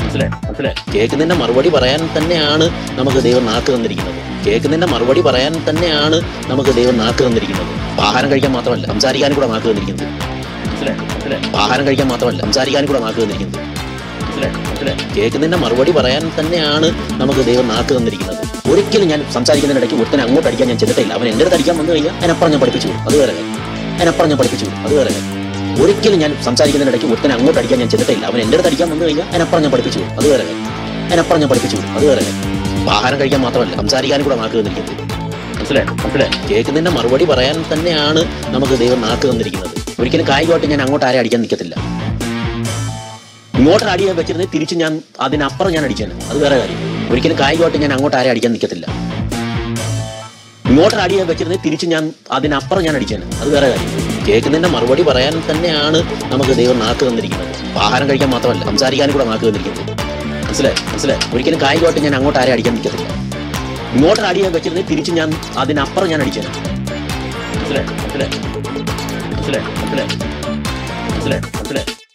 മനസ്സിലായി മനസ്സിലായി കേൾക്കുന്നതിന്റെ മറുപടി പറയാൻ തന്നെയാണ് നമുക്ക് ദൈവം നാക്ക് തന്നിരിക്കുന്നത് കേൾക്കുന്നതിന്റെ മറുപടി പറയാൻ തന്നെയാണ് നമുക്ക് ദൈവം നാക്ക് തന്നിരിക്കുന്നത് ആഹാരം കഴിക്കാൻ മാത്രമല്ല സംസാരിക്കാനും കൂടെ നാക്ക് തന്നിരിക്കുന്നത് മനസ്സിലായി മനസ്സിലായി ആഹാരം കഴിക്കാൻ മാത്രമല്ല സംസാരിക്കാനും കൂടെ നാക്ക് തന്നിരിക്കുന്നത് മനസ്സിലായി മനസ്സിലായി കേൾക്കുന്നതിന്റെ മറുപടി പറയാൻ തന്നെയാണ് നമുക്ക് ദൈവം നാക്ക് തന്നിരിക്കുന്നത് ഒരിക്കലും ഞാൻ സംസാരിക്കുന്നതിനിടയ്ക്ക് ഒരുത്തനെ അങ്ങോട്ട് അടിക്കാൻ ഞാൻ ചെന്നിട്ടില്ല അവൻ എൻ്റെ അടുത്ത് അടിക്കാൻ വന്നു കഴിഞ്ഞാൽ അതിനപ്പുറം ഞാൻ പഠിപ്പിച്ചു കൊടുക്കും. അത് വേറെ കാര്യം അതിനപ്പുറം ഞാൻ പഠിപ്പിച്ചു കൊടുക്കും. അത് വേറെ കാര്യം ഒരിക്കലും ഞാൻ സംസാരിക്കുന്നതിനിടയ്ക്ക് ഒരുത്തനെ അങ്ങോട്ട് അടിക്കാൻ ഞാൻ ചെന്നിട്ടില്ല അവൻ എൻ്റെ അടുത്ത് അടിക്കാൻ വന്നു കഴിഞ്ഞാൽ അതിനപ്പുറം ഞാൻ പഠിപ്പിച്ചു കൊടുക്കും. അത് വേറെ കാര്യം അതിനപ്പുറം ഞാൻ പഠിപ്പിച്ചു കൊടുക്കും. അത് വേറെ കാര്യം ആഹാരം കഴിക്കാൻ മാത്രമല്ല സംസാരിക്കാനും കൂടെ നാക്ക് തന്നിരിക്കുന്നത് മനസ്സിലായി മനസ്സിലായി കേൾക്കുന്നതിന്റെ മറുപടി പറയാൻ തന്നെയാണ് നമുക്ക് ദൈവം നാക്ക് തന്നിരിക്കുന്നത് ഒരിക്കലും കായികമായിട്ട് ഞാൻ അങ്ങോട്ട് ആരെ അടിക്കാൻ നിൽക്കത്തില്ല ഇങ്ങോട്ട് അടിയാൻ വെച്ചിരുന്നത് തിരിച്ച് ഞാൻ അതിനപ്പുറം ഞാൻ അടിച്ചാണ് അത് വേറെ കാര്യം ഒരിക്കലും കായികമായിട്ട് ഞാൻ അങ്ങോട്ട് ആരെ അടിക്കാൻ നിൽക്കത്തില്ല ഇങ്ങോട്ട് അടിയാൻ വെച്ചിരുന്നത് തിരിച്ച് ഞാൻ അതിനപ്പുറം ഞാൻ അടിച്ചാണ് അത് വേറെ കാര്യം കേൾക്കുന്നതിന്റെ മറുപടി പറയാൻ തന്നെയാണ് നമുക്ക് ദൈവം നാക്ക് തന്നിരിക്കുന്നത് ആഹാരം കഴിക്കാൻ മാത്രമല്ല സംസാരിക്കാനും കൂടെ നാക്ക് തന്നിരിക്കുന്നത് മനസ്സിലായി മനസ്സിലായി ഒരിക്കലും കായികമായിട്ട് ഞാൻ അങ്ങോട്ട് ആരെ അടിക്കാൻ നിൽക്കത്തില്ല ഇങ്ങോട്ട് അടിയാൻ വെച്ചിരുന്നത് തിരിച്ച് ഞാൻ അതിനപ്പുറം ഞാൻ അടിച്ചാണ് മനസ്സിലായി മനസ്സിലായി മനസ്സിലായി മനസ്സിലായി മനസ്സിലായി മനസ്സിലായി